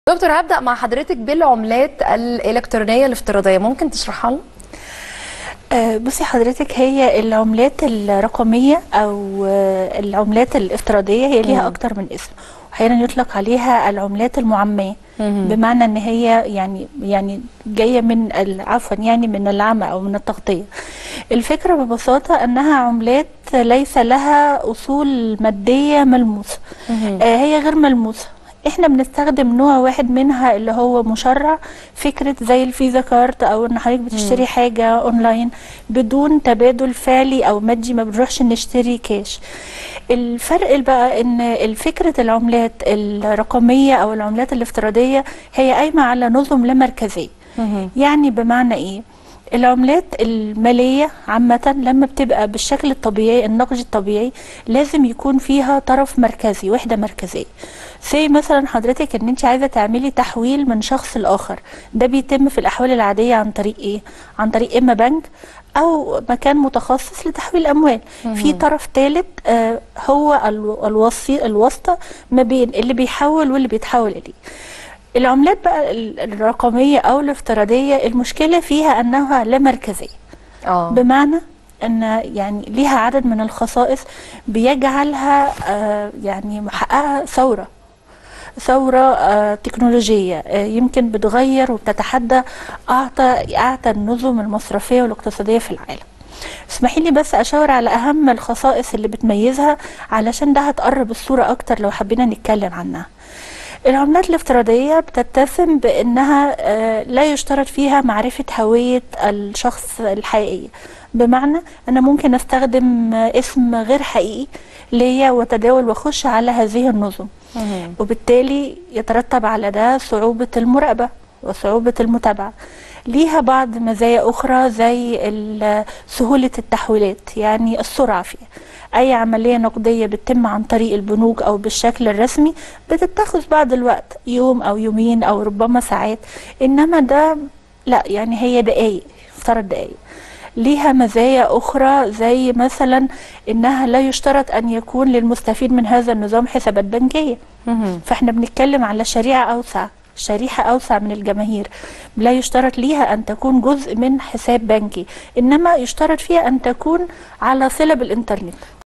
دكتور هبدأ مع حضرتك بالعملات الإلكترونية الافتراضية ممكن تشرحها لنا؟ آه، بصي حضرتك هي العملات الرقمية أو آه، العملات الافتراضية هي ليها مم. أكتر من اسم أحيانا يطلق عليها العملات المعمية مهم. بمعنى ان هي يعني يعني جايه من ال- عفوا يعني من العمى او من التغطيه الفكره ببساطه انها عملات ليس لها اصول ماديه ملموسه مهم. آه، هي غير ملموسه احنا بنستخدم نوع واحد منها اللي هو مشرع فكره زي الفيزا كارت او ان حضرتك بتشتري حاجه اونلاين بدون تبادل فعلي او مادي ما بنروحش نشتري كاش الفرق بقى ان فكره العملات الرقميه او العملات الافتراضيه هي قايمه على نظم لا مركزيه مهم. يعني بمعنى ايه العملات المالية عامة لما بتبقى بالشكل الطبيعي النقد الطبيعي لازم يكون فيها طرف مركزي وحدة مركزية زي مثلا حضرتك ان انت عايزة تعملي تحويل من شخص لآخر ده بيتم في الأحوال العادية عن طريق ايه عن طريق اما بنك او مكان متخصص لتحويل الاموال في طرف ثالث آه هو الو- الوسي الواسطة ما بين اللي بيحول واللي بيتحول اليه العملات بقى ال- الرقمية أو الافتراضية المشكلة فيها أنها لا مركزية اه بمعنى أن يعني ليها عدد من الخصائص بيجعلها آه، يعني محققة ثورة ثورة آه، تكنولوجية آه، يمكن بتغير وبتتحدى أعطى أعتى النظم المصرفية والاقتصادية في العالم اسمحي لي بس أشاور على أهم الخصائص اللي بتميزها علشان ده هتقرب الصورة أكتر لو حبينا نتكلم عنها العملات الافتراضية بتتسم بأنها آه، لا يشترط فيها معرفة هوية الشخص الحقيقية بمعنى أنا ممكن أستخدم آه، اسم غير حقيقي ليا وتداول وأخش على هذه النظم مهم. وبالتالي يترتب على ده صعوبة المراقبة وصعوبة المتابعة ليها بعض مزايا أخرى زي ال- سهولة التحويلات يعني السرعة فيها أي عملية نقدية بتتم عن طريق البنوك أو بالشكل الرسمي بتتخذ بعض الوقت يوم أو يومين أو ربما ساعات إنما ده لا يعني هي دقايق افترض دقايق ليها مزايا أخرى زي مثلا إنها لا يشترط أن يكون للمستفيد من هذا النظام حسابات بنكية مهم. فاحنا بنتكلم على شريعة أوسع شريحة أوسع من الجماهير لا يشترط ليها أن تكون جزء من حساب بنكي إنما يشترط فيها أن تكون على صلة بالإنترنت